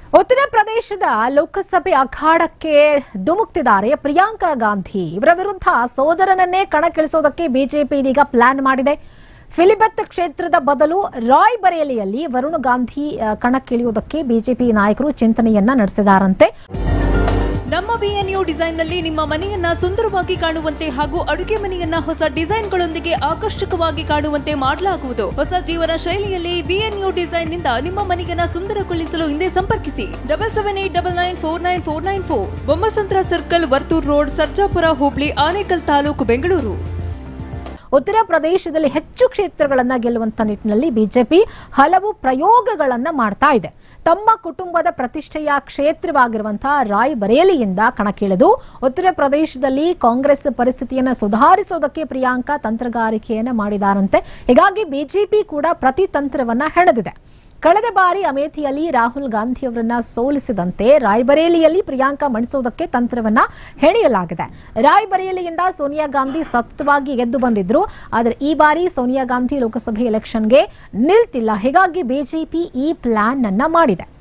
ಉತ್ತರ ಪ್ರದೇಶದ ಲೋಕಸಭೆ ಅಖಾಡಕ್ಕೆ ಧುಮುಕ್ತಿದ್ದಾರೆ ಪ್ರಿಯಾಂಕಾ ಗಾಂಧಿ ಇವರ ವಿರುದ್ಧ ಸೋದರನನ್ನೇ ಕಣಕ್ಕಿಳಿಸೋದಕ್ಕೆ ಬಿಜೆಪಿ ಇದೀಗ ಪ್ಲಾನ್ ಮಾಡಿದೆ ಫಿಲಿಬತ್ ಕ್ಷೇತ್ರದ ಬದಲು ರಾಯ್ ಬರೇಲಿಯಲ್ಲಿ ವರುಣ್ ಗಾಂಧಿ ಆ, ಕಣಕ್ಕಿಳಿಯುವುದಕ್ಕೆ ಬಿಜೆಪಿ ನಾಯಕರು ಚಿಂತನೆಯನ್ನ ನಡೆಸಿದಾರಂತೆ ನಮ್ಮ ಬಿಎನ್ಯು ಡಿಸೈನ್ನಲ್ಲಿ ನಿಮ್ಮ ಮನೆಯನ್ನ ಸುಂದರವಾಗಿ ಕಾಣುವಂತೆ ಹಾಗೂ ಅಡುಗೆ ಮನೆಯನ್ನ ಹೊಸ ಡಿಸೈನ್ಗಳೊಂದಿಗೆ ಆಕರ್ಷಕವಾಗಿ ಕಾಣುವಂತೆ ಮಾಡಲಾಗುವುದು ಹೊಸ ಜೀವನ ಶೈಲಿಯಲ್ಲಿ ಬಿಎನ್ಯು ಡಿಸೈನ್ ನಿಂದ ನಿಮ್ಮ ಮನೆಯನ್ನ ಸುಂದರಗೊಳಿಸಲು ಹಿಂದೆ ಸಂಪರ್ಕಿಸಿ double seven eight double nine four nine four nine four Bommasandra circle Varthur road Sarjapura ಹೋಬಳಿ ಆನೇಕಲ್ ತಾಲೂಕು ಬೆಂಗಳೂರು ಉತ್ತರ ಪ್ರದೇಶದಲ್ಲಿ ಹೆಚ್ಚು ಕ್ಷೇತ್ರಗಳನ್ನ ಗೆಲ್ಲುವಂತ ನಿಟ್ಟಿನಲ್ಲಿ ಬಿಜೆಪಿ ಹಲವು ಪ್ರಯೋಗಗಳನ್ನ ಮಾಡ್ತಾ ಇದೆ ತಮ್ಮ ಕುಟುಂಬದ ಪ್ರತಿಷ್ಠೆಯ ಕ್ಷೇತ್ರವಾಗಿರುವಂತಹ ರಾಯ್ ಬರೇಲಿಯಿಂದ ಕಣಕ್ಕಿಳಿದು ಉತ್ತರ ಪ್ರದೇಶದಲ್ಲಿ ಕಾಂಗ್ರೆಸ್ ಪರಿಸ್ಥಿತಿಯನ್ನು ಸುಧಾರಿಸೋದಕ್ಕೆ ಪ್ರಿಯಾಂಕಾ ತಂತ್ರಗಾರಿಕೆಯನ್ನ ಮಾಡಿದಾರಂತೆ ಹೀಗಾಗಿ ಬಿಜೆಪಿ ಕೂಡ ಪ್ರತಿ ತಂತ್ರವನ್ನ ಹೆಣೆದಿದೆ ಕಳೆದ ಬಾರಿ ಅಮೇಥಿಯಲ್ಲಿ ರಾಹುಲ್ ಗಾಂಧಿ ಅವರನ್ನ ಸೋಲಿಸಿದಂತೆ ರಾಯ್ಬರೇಲಿಯಲ್ಲಿ ಪ್ರಿಯಾಂಕಾ ಮಣಿಸೋದಕ್ಕೆ ತಂತ್ರವನ್ನ ಹೆಣೆಯಲಾಗಿದೆ ರಾಯ್ಬರೇಲಿಯಿಂದ ಸೋನಿಯಾ ಗಾಂಧಿ ಸತತವಾಗಿ ಗೆದ್ದು ಬಂದಿದ್ರು ಆದರೆ ಈ ಬಾರಿ ಸೋನಿಯಾ ಗಾಂಧಿ ಲೋಕಸಭೆ ಎಲೆಕ್ಷನ್ಗೆ ನಿಲ್ತಿಲ್ಲ ಹೀಗಾಗಿ ಬಿಜೆಪಿ ಈ ಪ್ಲಾನ್ ಅನ್ನ ಮಾಡಿದೆ